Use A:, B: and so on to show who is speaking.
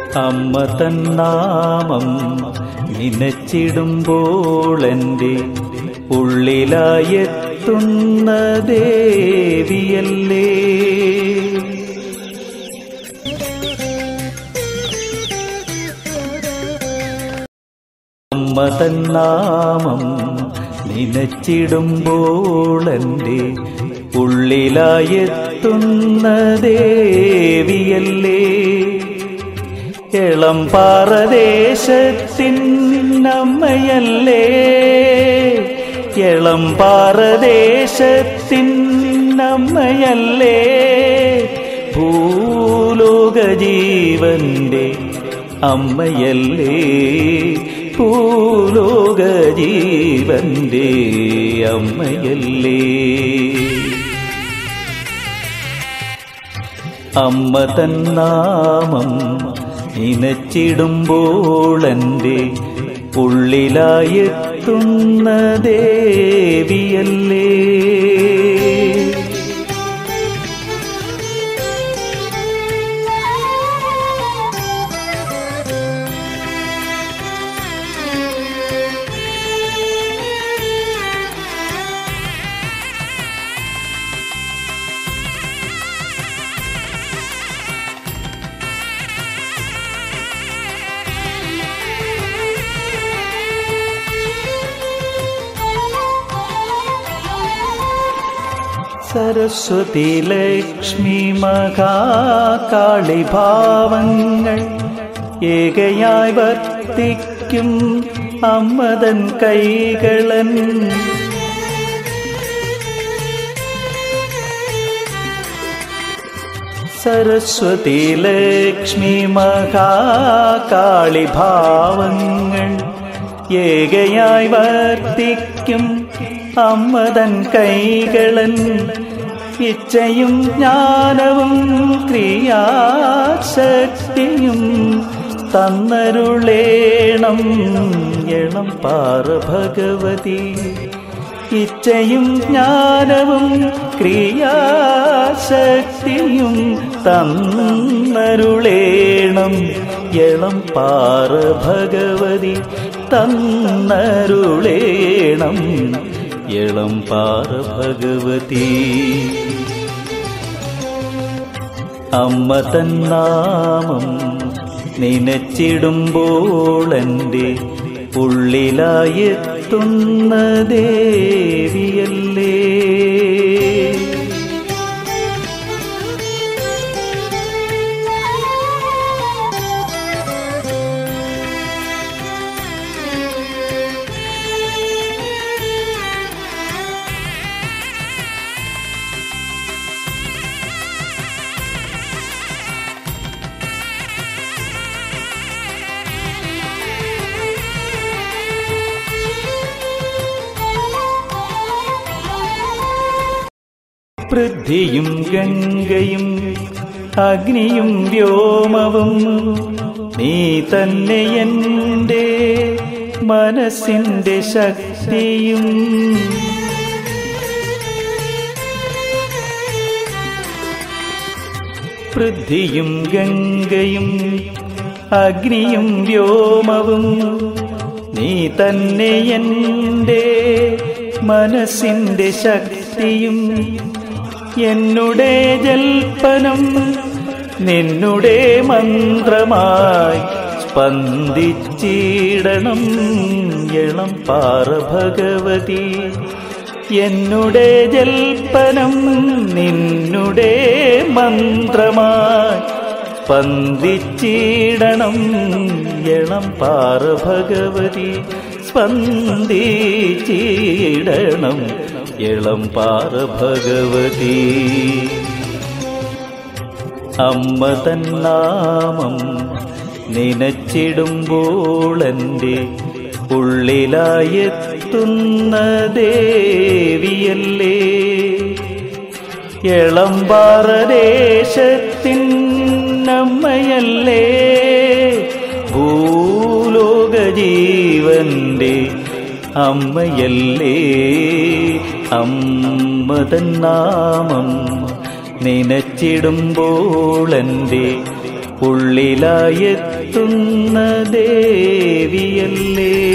A: അമ്മ തന്നാമം നിനച്ചിടുമ്പോൾ എൻ്റെ ഉള്ളിലായെത്തുന്ന ദേവിയല്ലേ അമ്മ തന്നാമം നിനച്ചിടുമ്പോൾ എൻ്റെ ഉള്ളിലായെത്തുന്ന ദേവിയല്ലേ ഇളം പാറദേശത്തിൻ അമ്മയല്ലേ ഇളം പാറദേശത്തിൻ അമ്മയല്ലേ ഭൂലോക ജീവന്റെ അമ്മയല്ലേ ഭൂലോക ജീവന്റെ അമ്മയല്ലേ അമ്മ തന്നാമം നിനച്ചിടുമ്പോൾ എൻ്റെ ഉള്ളിലായെത്തുന്ന ദേവിയല്ലേ സരസ്വതി ലക്ഷ്മി മഹാകാളി ഭാവങ്ങൾ ഏകയായി വർത്തിക്കും അമ്മതൻ കൈകളൻ സരസ്വതി ലക്ഷ്മി മഹാകാളി ഭാവങ്ങൾ ഏകയായി വർത്തിക്കും അമ്മതൻ കൈകളൻ ഇച്ഛയും ജ്ഞാനവും ക്രിയാശക്തിയും തന്നരുളേണം എളം പാറ ഭഗവതി ഇച്ഛയും ജ്ഞാനവും ക്രിയാശക്തിയും തന്നരുളേണം എളം പാറ ഭഗവതി തന്നരുളേണം എളം പാറ ഭഗവതി അമ്മ തന്നാമം നിനച്ചിടുമ്പോൾ എൻ്റെ ഉള്ളിലായെത്തുന്ന ദേവിയല്ലേ പൃഥ്വിയും ഗംഗയും അഗ്നിയും വ്യോമവും നീ തന്നെ എൻ്റെ മനസ്സിൻ്റെ ശക്തിയും പൃഥ്വിയും ഗംഗയും അഗ്നിയും വ്യോമവും നീ തന്നെ എൻ്റെ മനസ്സിൻ്റെ ശക്തിയും എന്നുടെ ജൽപ്പനം നിന്നുടെ മന്ത്രമായി സ്പന്ദിച്ചിടണം എളം പാറ ഭഗവതി എന്നുടെ ജൽപ്പനം നിന്നുടെ മന്ത്രമായി സ്പന്ദിച്ചിടണം എളം പാറ ഭഗവതി സ്പന്ദിച്ചിടണം ഇളം പാറ ഭഗവതി അമ്മ തന്നാമം നിനച്ചിടുമ്പോൾ എൻ്റെ ഉള്ളിലായെത്തുന്ന ദേവിയല്ലേ എളമ്പാറദേശത്തിൻ അമ്മയല്ലേ ഭൂലോക ജീവന്റെ അമ്മയല്ലേ അമ്മതൻ നാമം നിനച്ചിടുമ്പോൾ എൻ്റെ ഉള്ളിലായെത്തുന്ന ദേവിയല്ലേ